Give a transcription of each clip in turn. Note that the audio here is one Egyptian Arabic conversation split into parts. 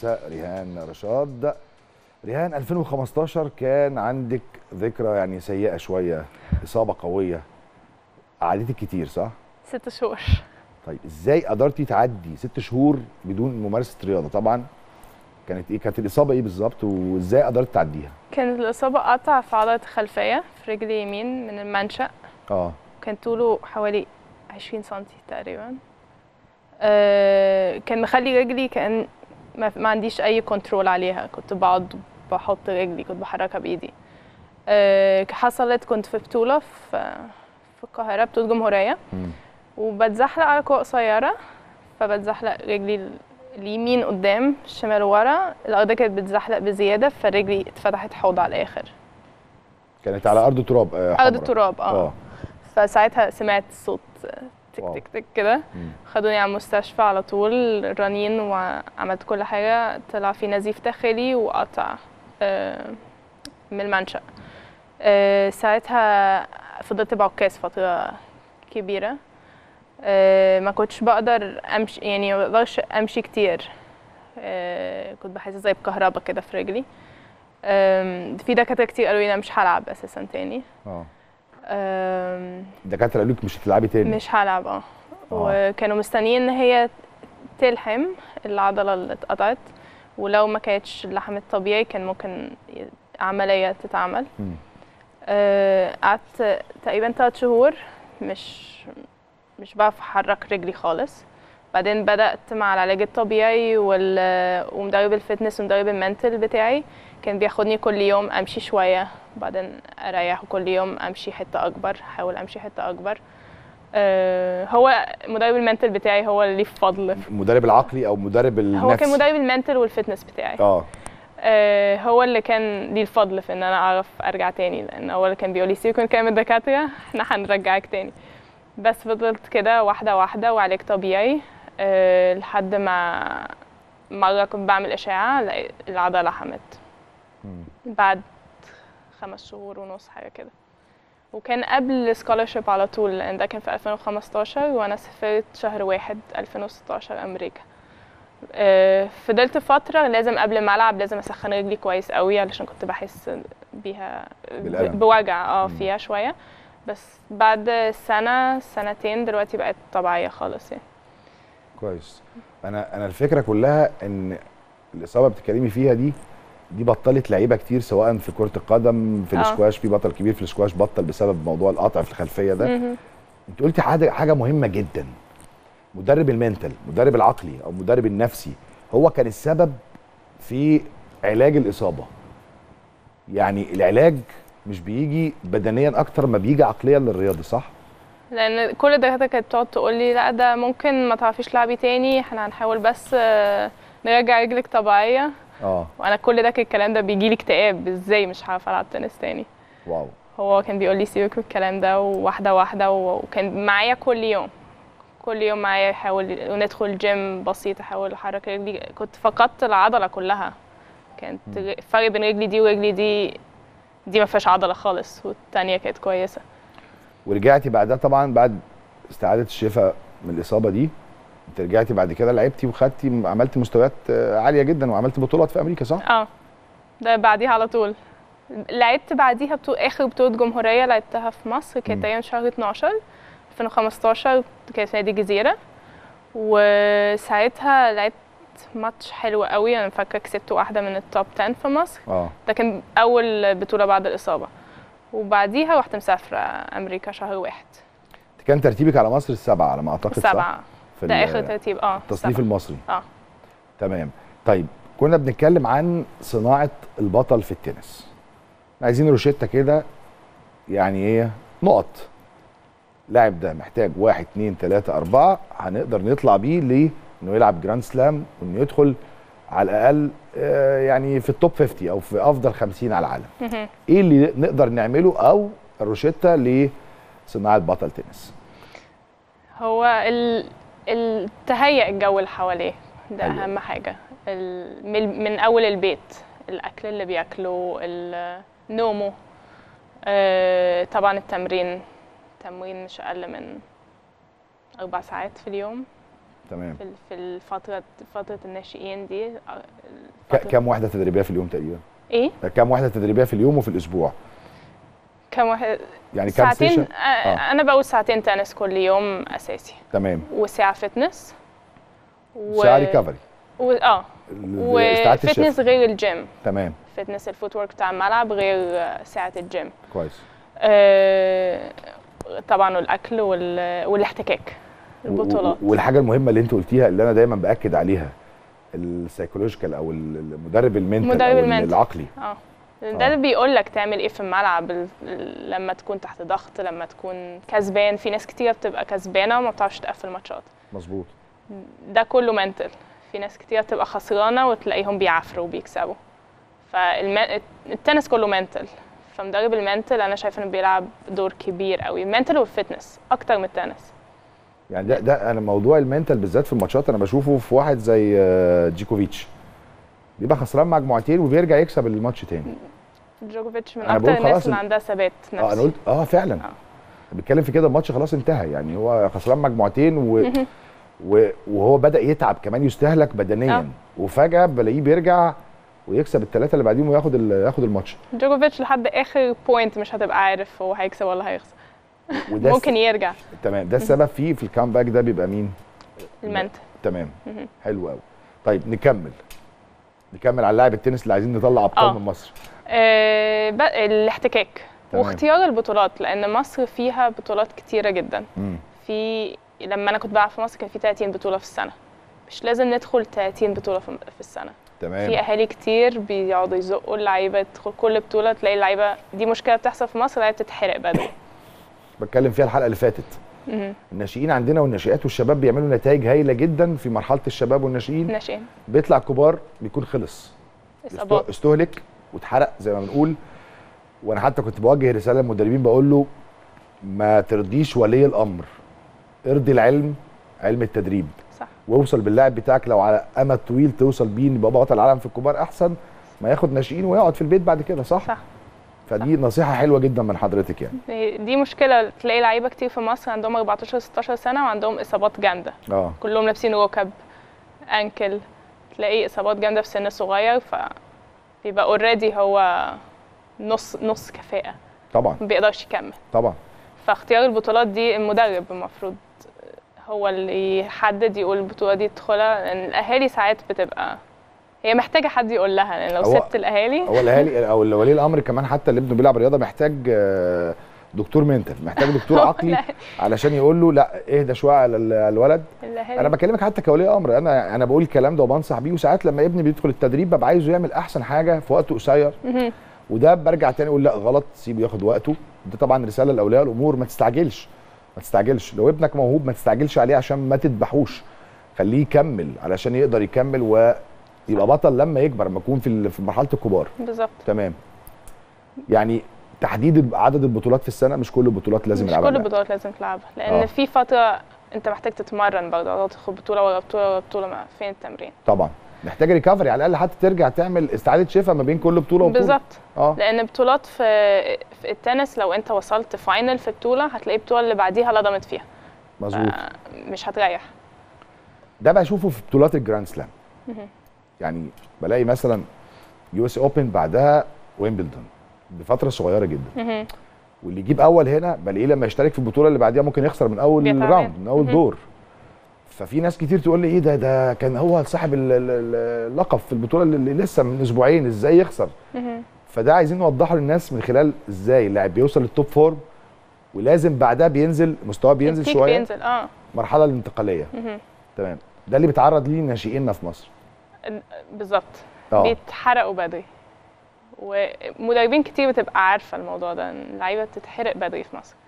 المهندسه ريهان رشاد ريهان 2015 كان عندك ذكرى يعني سيئه شويه اصابه قويه قعدتك كتير صح ست شهور طيب ازاي قدرتي تعدي ست شهور بدون ممارسه رياضه طبعا كانت ايه كانت الاصابه ايه بالظبط وازاي قدرت تعديها كانت الإصابة قطع في عضلة الخلفية في رجلي يمين من المنشأ اه كان طوله حوالي 20 سنتي تقريبا آه كان مخلي رجلي كان ما, ما عنديش أي كنترول عليها كنت بقعد بحط رجلي كنت بحركها بإيدي آه حصلت كنت في بطولة في في القاهرة بطولة جمهورية مم. وبتزحلق على كوع قصيرة فبتزحلق رجلي ال- اليمين قدام الشمال ورا الأرض كانت بتزحلق بزيادة فرجلي اتفتحت حوض على الآخر كانت على ارض تراب آه أرض حمراء. التراب اه اه فساعتها سمعت صوت تك واو. تك تك كده مم. خدوني على المستشفى على طول رنين وعملت كل حاجة طلع في نزيف داخلي وقطع آه، من المنشأ آه، ساعتها فضلت بعكاز فترة كبيرة آه، ما كنتش بقدر امشي يعني ما بقدرش امشي كتير آه، كنت بحس زي بكهربا كده في رجلي آم، في دكاترة كتير قالوا لي انا مش هلعب اساسا تاني اه آم، الدكاتره قالوا لك مش هتلعبي تاني مش هلعب اه آه. وكانوا مستنيين ان هي تلحم العضله اللي اتقطعت ولو ما كانتش لحمت طبيعي كان ممكن ي- عمليه تتعمل مم. آه، قعدت تقريبا ثلاث شهور مش مش بعرف احرك رجلي خالص بعدين بدات مع العلاج الطبيعي وال... ومدرب الفتنس ومدرب المنتل بتاعي كان بياخدني كل يوم امشي شويه بعدين اريح وكل يوم امشي حته اكبر احاول امشي حته اكبر آه، هو مدرب المنتل بتاعي هو اللي ليه فضل المدرب العقلي او مدرب النفسي هو كان مدرب المنتل والفتنس بتاعي اه آه، هو اللي كان ليه الفضل في ان انا اعرف ارجع تاني لان هو اللي كان بيقول لي سيبك من كلام الدكاتره احنا هنرجعك تاني بس فضلت كده واحده واحده وعلاج طبيعي أه لحد ما مره كنت بعمل اشعه لقيت العضله لحمت مم. بعد خمس شهور ونص حاجه كده وكان قبل السكولرشيب على طول لان ده كان في 2015 وانا سافرت شهر واحد 2016 امريكا آه، فضلت فترة لازم قبل ما ألعب لازم أسخن رجلي كويس قوي علشان كنت بحس بيها بالألم. ب- بوجع اه مم. فيها شوية بس بعد سنة سنتين دلوقتي بقت طبيعية خالص يعني كويس انا انا الفكره كلها ان الاصابه بتتكلمي فيها دي دي بطلت لعيبه كتير سواء في كره القدم في آه. الاسكواش في بطل كبير في الاسكواش بطل بسبب موضوع القطع في الخلفيه ده مهم. انت قلتي حاجه حاجه مهمه جدا مدرب المنتل مدرب العقلي او مدرب النفسي هو كان السبب في علاج الاصابه يعني العلاج مش بيجي بدنيا اكتر ما بيجي عقليا للرياضي صح لأن كل الدكاترة كانت بتقعد تقول لي لا ده ممكن ما تعرفيش تلعبي تاني احنا هنحاول بس آه، نرجع رجلك طبيعية اه وأنا كل ده كان الكلام ده بيجيلي اكتئاب ازاي مش هعرف ألعب تنس تاني واو هو كان بيقول لي سيبك من الكلام ده وواحده واحده وكان معايا كل يوم كل يوم معايا يحاول وندخل جيم بسيط احاول احرك رجلي كنت فقدت العضله كلها كانت الفرق بين رجلي دي ورجلي دي دي ما فيهاش عضله خالص والتانية كانت كويسه ورجعتي بعدها طبعا بعد استعاده الشفاء من الاصابه دي انت رجعتي بعد كده لعبتي وخدتي عملتي مستويات آه، عاليه جدا وعملتي بطولات في امريكا صح؟ اه ده بعديها على طول لعبت بعديها بطولة اخر بطولة جمهورية لعبتها في مصر مم. كانت تقريبا شهر 12 2015 كانت في نادي الجزيرة وساعتها لعبت ماتش حلو قوي انا فاكره كسبت واحده من التوب 10 في مصر اه ده كان اول بطوله بعد الاصابه وبعديها رحت مسافره امريكا شهر واحد كان ترتيبك على مصر السبعه على ما اعتقد صح؟ سبعه في ده ال- اخر ترتيب اه التصنيف سبعة. المصري اه تمام طيب كنا بنتكلم عن صناعه البطل في التنس عايزين روشته كده يعني ايه نقط لاعب ده محتاج واحد اتنين تلاته اربعه هنقدر نطلع بيه ليه؟ انه يلعب جراند سلام وانه يدخل على الاقل آه، يعني في التوب 50 او في افضل 50 على العالم. مهم. ايه اللي نقدر نعمله او الروشته لصناعه بطل تنس؟ هو ال... ال... تهيئ الجو اللي حواليه ده أيوة. اهم حاجه ال... من... من اول البيت الاكل اللي بياكله ال... نومه آه... طبعا التمرين تمرين مش اقل من اربع ساعات في اليوم تمام في ال- في الفتره فتره الناشئين دي آه، ك- فترة- كام وحده تدريبيه في اليوم تقريبا ايه كام وحده تدريبيه في اليوم وفي الاسبوع كم واحد يعني كام ساعتين سيشن آه. انا بقول ساعتين تنس كل يوم اساسي تمام وساعه فتنس و... ساعه ريكفري و... اه استعاده الشفا وفتنس غير الجيم تمام فتنس الفوت ورك بتاع الملعب غير آه، ساعه الجيم كويس آه، طبعا الاكل وال... والاحتكاك البطولات و- والحاجه المهمه اللي انت قلتيها اللي انا دايما باكد عليها السايكولوجيكال او المدرب المنتال مدرب او المنتال. العقلي اه آه. ده اللي بيقول لك تعمل ايه في الملعب ال- ال- لما تكون تحت ضغط لما تكون كسبان في ناس كتيره بتبقى كسبانه وما بتعرفش تقفل ماتشات مظبوط ده كله منتل في ناس كتيره بتبقى خسرانه وتلاقيهم بيعافروا وبيكسبوا فالتنس كله منتل فمدرب المنتل انا شايفه انه بيلعب دور كبير قوي المنتل والفتنس اكتر من التنس يعني ده ده انا موضوع المنتال بالذات في الماتشات انا بشوفه في واحد زي آه، جيكوفيتش بيبقى خسران مجموعتين وبيرجع يكسب الماتش تاني جوكوفيتش من أنا اكتر بقول الناس خلاص اللي ال- عندها ثبات نفسي اه انا قلت اه فعلا آه. بيتكلم في كده الماتش خلاص انتهى يعني هو خسران مجموعتين و... و... وهو بدا يتعب كمان يستهلك بدنيا آه. وفجاه بلاقيه بيرجع ويكسب الثلاثه اللي بعديهم وياخد ال... ياخد الماتش جوكوفيتش لحد اخر بوينت مش هتبقى عارف هو هيكسب ولا هيخسر وده ممكن يرجع تمام ده السبب فيه في الكامباك ده بيبقى مين المنتل تمام مهم. حلو قوي طيب نكمل نكمل على لاعب التنس اللي عايزين نطلع ابطال آه. من مصر آه، ب- الاحتكاك تمام. واختيار البطولات لان مصر فيها بطولات كتيره جدا مم. في لما انا كنت بلعب في مصر كان في 30 بطوله في السنه مش لازم ندخل 30 بطوله في في السنه في تمام اهالي كتير بيقعدوا يزقوا اللعيبه تدخل كل بطوله تلاقي اللعيبه دي مشكله بتحصل في مصر اللعيبه بتتحرق بدري بتكلم فيها الحلقه اللي فاتت مهم. الناشئين عندنا والناشئات والشباب بيعملوا نتائج هايله جدا في مرحله الشباب والناشئين ناشئين بيطلع كبار بيكون خلص اصابات استهلك واتحرق زي ما بنقول وانا حتى كنت بوجه رساله للمدربين بقول له ما ترضيش ولي الامر ارضي العلم علم التدريب صح واوصل باللاعب بتاعك لو على امد طويل توصل بيه يبقى بطل العالم في الكبار احسن ما ياخد ناشئين ويقعد في البيت بعد كده صح؟ صح فدي نصيحه حلوه جدا من حضرتك يعني دي مشكله تلاقي لعيبه كتير في مصر عندهم 14 16 سنه وعندهم اصابات جامده اه كلهم لابسين ركب انكل تلاقي اصابات جامده في سن صغير فبيبقى اوريدي هو نص نص كفاءه طبعا ما بيقدرش يكمل طبعا فاختيار البطولات دي المدرب المفروض هو اللي يحدد يقول البطوله دي تدخلها لان الاهالي ساعات بتبقى هي محتاجه حد يقول لها لان لو هو- سبت الاهالي هو الاهالي او ولي الامر كمان حتى اللي ابنه بيلعب رياضه محتاج آه، دكتور منتال محتاج دكتور عقلي علشان يقول له لا اهدى شويه على ال- على الولد الاهالي انا بكلمك حتى كولي امر انا انا بقول الكلام ده وبنصح بيه وساعات لما ابني بيدخل التدريب ببقى عايزه يعمل احسن حاجه في وقت قصير مهم. وده برجع تاني اقول لا غلط سيبه ياخد وقته دي طبعا رساله لاولياء الامور ما تستعجلش ما تستعجلش لو ابنك موهوب ما تستعجلش عليه عشان ما تذبحوش خليه يكمل علشان يقدر يكمل ويبقى بطل لما يكبر لما يكون في ال- في مرحله الكبار بالظبط تمام يعني تحديد عدد البطولات في السنه مش كل البطولات لازم مش يلعبها كل اللاعب. البطولات لازم تلعبها لان آه. في فتره انت محتاج تتمرن برضه تدخل بطوله ورا بطوله ورا بطوله ما فين التمرين طبعا محتاج ريكفري على الاقل حتى ترجع تعمل استعاده شفاء ما بين كل بطوله وبطوله بالظبط اه لان بطولات في في التنس لو انت وصلت فاينل في بطوله هتلاقي البطوله اللي بعديها لضمت فيها مظبوط مش هتريح ده بشوفه في بطولات الجراند سلام مهم. يعني بلاقي مثلا يو اس اوبن بعدها ويمبلدون بفتره صغيره جدا مهم. واللي يجيب اول هنا بلاقيه لما يشترك في البطوله اللي بعديها ممكن يخسر من اول بيتعبان. راوند من اول مهم. دور ففي ناس كتير تقول لي ايه ده ده كان هو صاحب ال- ال- ال- اللقب في البطوله اللي لسه من اسبوعين ازاي يخسر مهم. فده عايزين نوضحه للناس من خلال ازاي اللاعب بيوصل للتوب فورم ولازم بعدها بينزل مستواه بينزل البيك شويه بينزل اه مرحله الانتقاليه مهم. تمام ده اللي بيتعرض ليه ناشئيننا في مصر بالظبط اه بيتحرقوا بدري ومدربين كتير بتبقى عارفه الموضوع ده إن اللعيبه بتتحرق بدري في مصر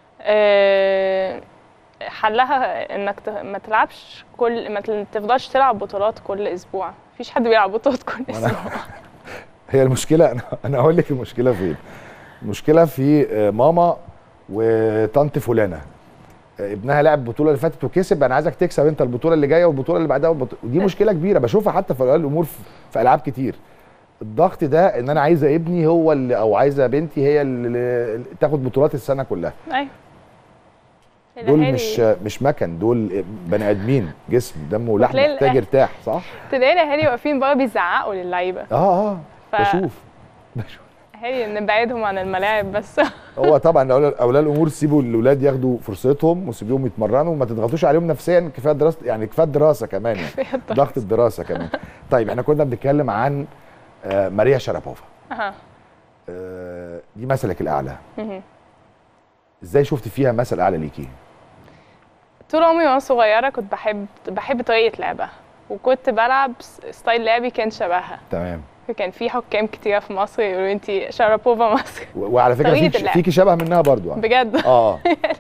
آه، حلها انك ت- ما تلعبش كل ما تل- تفضلش تلعب بطولات كل اسبوع مفيش حد بيلعب بطولات كل وأنا- اسبوع هي المشكله انا انا هقول لك المشكله فين المشكله في آه، ماما وطنط فلانه آه، ابنها لعب البطوله اللي فاتت وكسب انا عايزك تكسب انت البطوله اللي جايه والبطوله اللي بعدها والبطولة. ودي مشكله كبيره بشوفها حتى في اولياء الامور في, في العاب كتير الضغط ده ان انا عايزه ابني هو اللي او عايزه بنتي هي اللي اللي تاخد بطولات السنه كلها ايوه دول الأهالي- مش مش مكن دول بني ادمين جسم دم ولحم وتلاقي محتاج الأه- يرتاح صح تلاقي الاهالي واقفين بره بيزعقوا للعيبه اه اه ف- بشوف بشوف اهالي نبعدهم عن الملاعب بس هو طبعا اولياء أولياء الامور سيبوا الاولاد ياخدوا فرصتهم وسيبوهم يتمرنوا وما تضغطوش عليهم نفسيا كفايه دراسه يعني كفايه دراسه كمان يعني ضغط الدراسه كمان طيب احنا كنا بنتكلم عن آه، ماريا شرابوفا أها. آه، دي مثلك الاعلى مهم. ازاي شفت فيها مثل اعلى ليكي طول عمري وانا صغيره كنت بحب بحب طريقه لعبها وكنت بلعب س- ستايل لعبي كان شبهها تمام كان في حكام كتير في مصر يقولوا انت شارابوفا مصر و- وعلى فكره طريقة فيك اللعب. فيكي شبه منها برضو يعني. بجد اه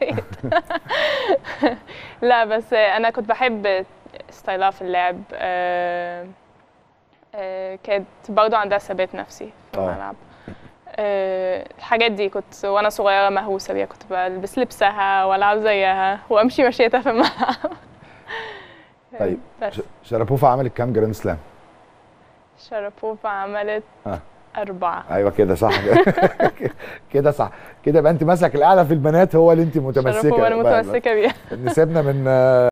لا بس انا كنت بحب ستايلها في اللعب آه، آه، كانت برضه عندها ثبات نفسي في آه. الملعب آه، الحاجات دي كنت وانا صغيره مهووسه بيها كنت بلبس لبسها والعب زيها وامشي مشيتها في الملعب طيب بس ش- شرابوفا عملت كام جراند سلام شربوفا عملت آه. أربعة ايوه كده صح كده صح كده يبقى انت مسلك الاعلى في البنات هو اللي انت متمسكه شربوفا أنا بقى- متمسكة بيها نسيبنا من